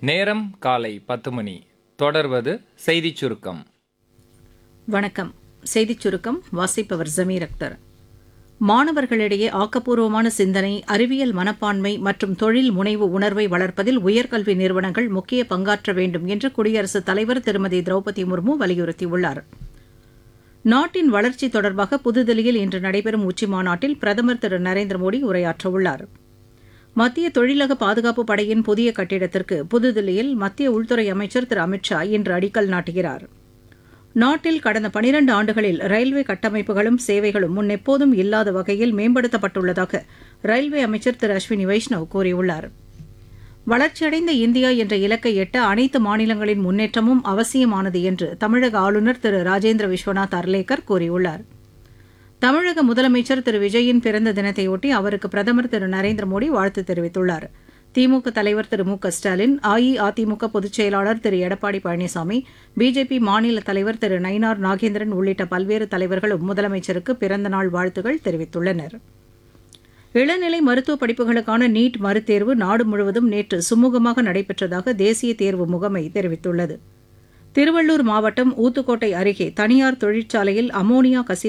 நேரம் காலை பத்து மணி தொடர்வது செய்திச் சுருக்கம் வணக்கம் செய்திச் சுருக்கம் வாசிப்பவர் ஜமீர் அக்தர் மாணவர்களிடையே ஆக்கப்பூர்வமான சிந்தனை அறிவியல் மனப்பான்மை மற்றும் தொழில் முனைவு உணர்வை வளர்ப்பதில் உயர்கல்வி நிறுவனங்கள் முக்கிய பங்காற்ற வேண்டும் என்று குடியரசுத் தலைவர் திருமதி திரௌபதி முர்மு வலியுறுத்தியுள்ளார் நாட்டின் வளர்ச்சி தொடர்பாக புதுதில்லியில் இன்று நடைபெறும் உச்சிமாநாட்டில் பிரதமர் திரு நரேந்திர மோடி உரையாற்றவுள்ளார் மத்திய தொழிலக பாதுகாப்பு படையின் புதிய கட்டிடத்திற்கு புதுதில்லியில் மத்திய உள்துறை அமைச்சர் திரு அமித் ஷா இன்று அடிக்கல் நாட்டுகிறார் நாட்டில் கடந்த பனிரண்டு ஆண்டுகளில் ரயில்வே கட்டமைப்புகளும் சேவைகளும் முன்னெப்போதும் இல்லாத வகையில் மேம்படுத்தப்பட்டுள்ளதாக ரயில்வே அமைச்சர் திரு அஸ்வினி வைஷ்ணவ் கூறியுள்ளார் வளர்ச்சியடைந்த இந்தியா என்ற இலக்கை எட்ட அனைத்து மாநிலங்களின் முன்னேற்றமும் அவசியமானது என்று தமிழக ஆளுநர் திரு ராஜேந்திர விஸ்வநாத் அர்லேக்கர் கூறியுள்ளார் தமிழக முதலமைச்சர் திரு விஜயின் பிறந்த தினத்தையொட்டி அவருக்கு பிரதமர் திரு நரேந்திர மோடி வாழ்த்து தெரிவித்துள்ளார் திமுக தலைவர் திரு மு க ஸ்டாலின் அஇஅதிமுக பொதுச் செயலாளர் திரு எடப்பாடி பழனிசாமி பிஜேபி மாநில தலைவர் திரு நயினார் நாகேந்திரன் உள்ளிட்ட பல்வேறு தலைவர்களும் முதலமைச்சருக்கு பிறந்தநாள் வாழ்த்துகள் தெரிவித்துள்ளனர் இளநிலை மருத்துவ படிப்புகளுக்கான நீட் மறுதேர்வு நாடு முழுவதும் நேற்று சுமூகமாக நடைபெற்றதாக தேசிய தேர்வு முகமை தெரிவித்துள்ளது திருவள்ளூர் மாவட்டம் ஊத்துக்கோட்டை அருகே தனியார் தொழிற்சாலையில் அமோனியா கசிவு